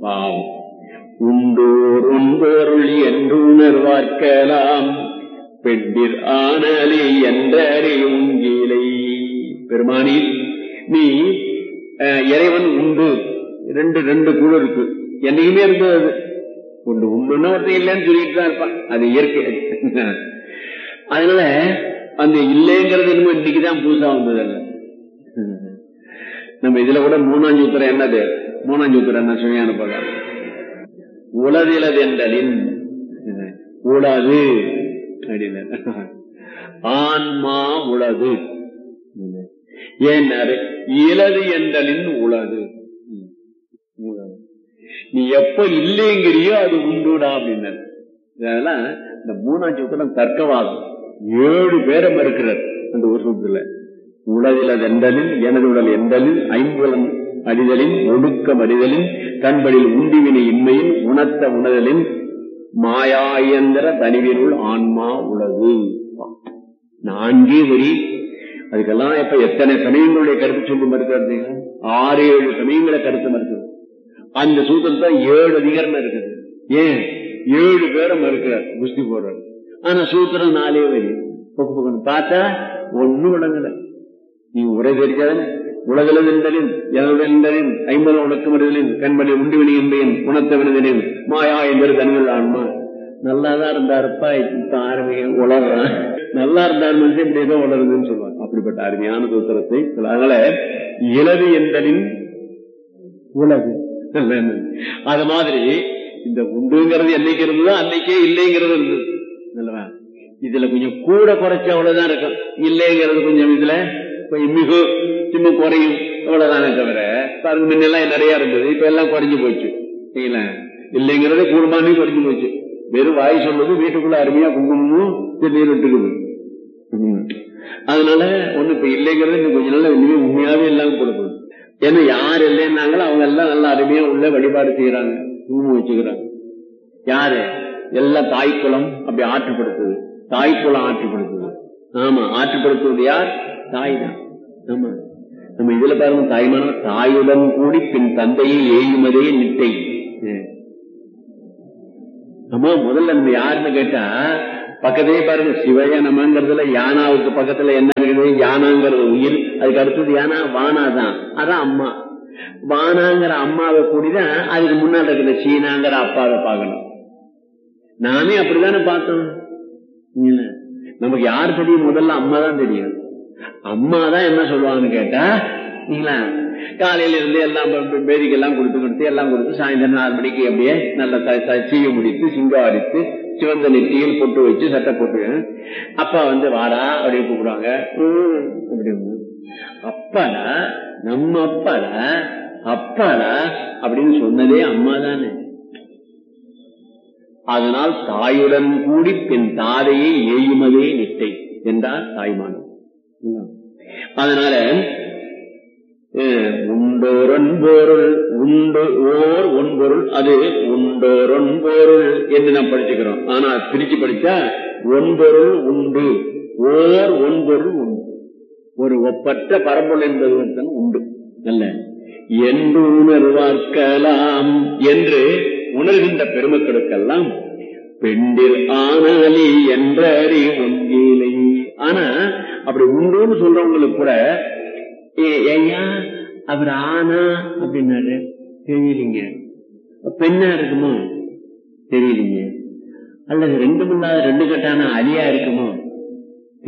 பாவம் உண்டோர் உண்பொருள் என்று உணர்வார்க்கலாம் பெண்டிர் ஆனலி என்றறி உங்கிலை பெருமானி நீ அஹ், இறைவன் உண்டு ரெண்டு ரெண்டு குழு இருக்கு என்னைக்குமே இருந்தது அது உண்டு உண்டுன்னா ஒருத்தன் இல்லைன்னு சொல்லிட்டு தான் இருப்பான் அது இயற்கை அதனால அந்த இல்லைங்கிறது என்னமோ இன்னைக்குதான் புதுசா வந்தது அல்ல நம்ம இதுல கூட மூணாம் சூத்திரம் என்னது மூணாம் சூத்திரம் என்ன சுவையான படம் உளதிலது என்றலின் உளது அப்படின்னு ஆன்மா உளது ஏன்னாரு இலது என்றலின் உளது உளது. நீ எப்ப இல்லைங்கிறியோ அது உண்டுடா அப்படின்னாரு இதெல்லாம் இந்த மூணாம் சூத்திரம் தர்க்கவாதம் ஏழு பேரை மறுக்கிறார் அந்த ஒரு சூத்திரத்துல உலகில எந்தலின் எனது உடல் எந்தலின் ஐம்புலம் அறிதலின் ஒடுக்கம் அறிதலின் கண்களில் உண்டிவினை இன்மையின் உணர்த்த உணதலின் மாயாயந்திர தனிவினுள் ஆன்மா உலகு நான்கே வரி அதுக்கெல்லாம் இப்ப எத்தனை சமயங்களுடைய கருத்து சொல்லி மறுக்கிறது ஆறு ஏழு சமயங்களை கருத்து மறுக்கிறது அந்த சூத்திரத்தை ஏழு அதிகரணம் இருக்குது ஏன் ஏழு பேரை மறுக்கிறார் குஸ்தி போடுறார் ஆனா சூத்திரம் நாலே வரி பொக்கு பொக்குன்னு பார்த்தா ஒண்ணும் விளங்கல நீ உரை தெரிஞ்சாதானே உலகில் நின்றலின் எனதலின் ஐம்பது உனக்கு மனிதலின் கண்மணி உண்டுவினி என்பேன் உணர்த்த வினதலின் மாயா என்பது தனிகள் ஆன்மா நல்லாதான் இருந்தாருப்பா இப்ப ஆரம்பிய உலகம் நல்லா இருந்தார் மனுஷன் இப்படி ஏதோ உலருதுன்னு சொல்லுவாங்க அப்படிப்பட்ட அருமையான சூத்திரத்தை அதனால இலது என்பலின் உலகு அது மாதிரி இந்த உண்டுங்கிறது என்னைக்கு இருந்ததோ அன்னைக்கே இல்லைங்கிறது இருந்தது நல்லவா இதுல கொஞ்சம் கூட குறைச்ச அவ்வளவுதான் இருக்கும் இல்லைங்கிறது கொஞ்சம் இதுல கொஞ்சம் மிகு சின்ன குறையும் அவ்வளவுதானே தவிர பாருங்க முன்னெல்லாம் நிறைய இருந்தது இப்ப எல்லாம் குறைஞ்சு போச்சு சரிங்களா இல்லைங்கிறது கூடுமானே குறைஞ்சு போச்சு வெறும் வாய் சொல்றது வீட்டுக்குள்ள அருமையா குங்குமமும் நீர் விட்டுக்குது ம். அதனால ஒண்ணு இப்ப இல்லைங்கிறது இன்னும் கொஞ்ச நாள் இனிமே உண்மையாவே இல்லாம கொடுக்கணும் ஏன்னா யார் இல்லைன்னாங்களோ அவங்க எல்லாம் நல்லா அருமையா உள்ள வழிபாடு செய்யறாங்க குங்குமம் வச்சுக்கிறாங்க யாரு எல்லாம் தாய்க்குளம் அப்படி ஆற்றுப்படுத்துது தாய்க்குளம் ஆற்றுப்படுத்துது ஆமா ஆற்றுப்படுத்துவது யார் தாய் தான் ஆமா நம்ம இதுல பாருங்க தாய்மான தாயுடன் கூடி பின் தந்தையை ஏயுமதே நிட்டை ம். ஆமா முதல்ல நம்ம யாருன்னு கேட்டா பக்கத்திலே பாருங்க சிவய நமங்கிறதுல யானாவுக்கு பக்கத்துல என்ன இருக்குது யானாங்கிறது உயிர் அதுக்கு அடுத்தது யானா வானா தான் அதான் அம்மா வானாங்கிற அம்மாவை கூடிதான் அதுக்கு முன்னாடி இருக்கிற சீனாங்கிற அப்பாவை பார்க்கணும் நாமே அப்படித்தானே பார்த்தோம் இல்ல. நமக்கு யார் தெரியும் முதல்ல அம்மா தான் தெரியும் அம்மா தான் என்ன சொல்லுவாங்கன்னு கேட்டா இல்லைங்களா காலையில இருந்து எல்லாம் பேதிக்கெல்லாம் கொடுத்து கொடுத்து எல்லாம் கொடுத்து சாயந்தரம் நாலு மணிக்கு அப்படியே நல்ல த- த- சீய முடித்து சிங்காரித்து சிவந்த நெத்தியில் பொட்டு வச்சு சட்டை போட்டு அப்பா வந்து வாடா அப்படின்னு கூப்பிடுவாங்க "ம்" அப்படின்னு அப்பாடா நம்ம அப்பாடா அப்பாடா அப்படின்னு சொன்னதே அம்மா தானே அதனால் தாயுடன் கூடி பின் தாதையை ஏயுமதே நிட்டை என்றார் தாய்மானவர் அதனால அஹ், உண்டோரன் பொருள் உண்டு ஓர் ஒன்பொருள் அது உண்டோரன் பொருள் என்று நாம் படிச்சுக்கிறோம் ஆனா பிரிச்சு படிச்சா ஒன்பொருள் உண்டு ஓர் ஒன்பொருள் உண்டு ஒரு ஒப்பற்ற பரம்பொருள் என்பது ஒருத்தன் உண்டு அல்ல என்று உணர்வார்க்கலாம் என்று உணர்கின்ற பெருமக்களுக்கெல்லாம் பெண்டில் ஆனாலி என்ற அறி ஒன்றிலை ஆனா அப்படி உண்டுன்னு சொல்றவங்களுக்கு கூட "ஏ- ஐயா அவர் ஆனா அப்படின்னாரு தெரியலீங்க பெண்ணா இருக்குமோ தெரியலீங்க அல்லது ரெண்டு முன்னாத ரெண்டு கட்டான அலியா இருக்குமோ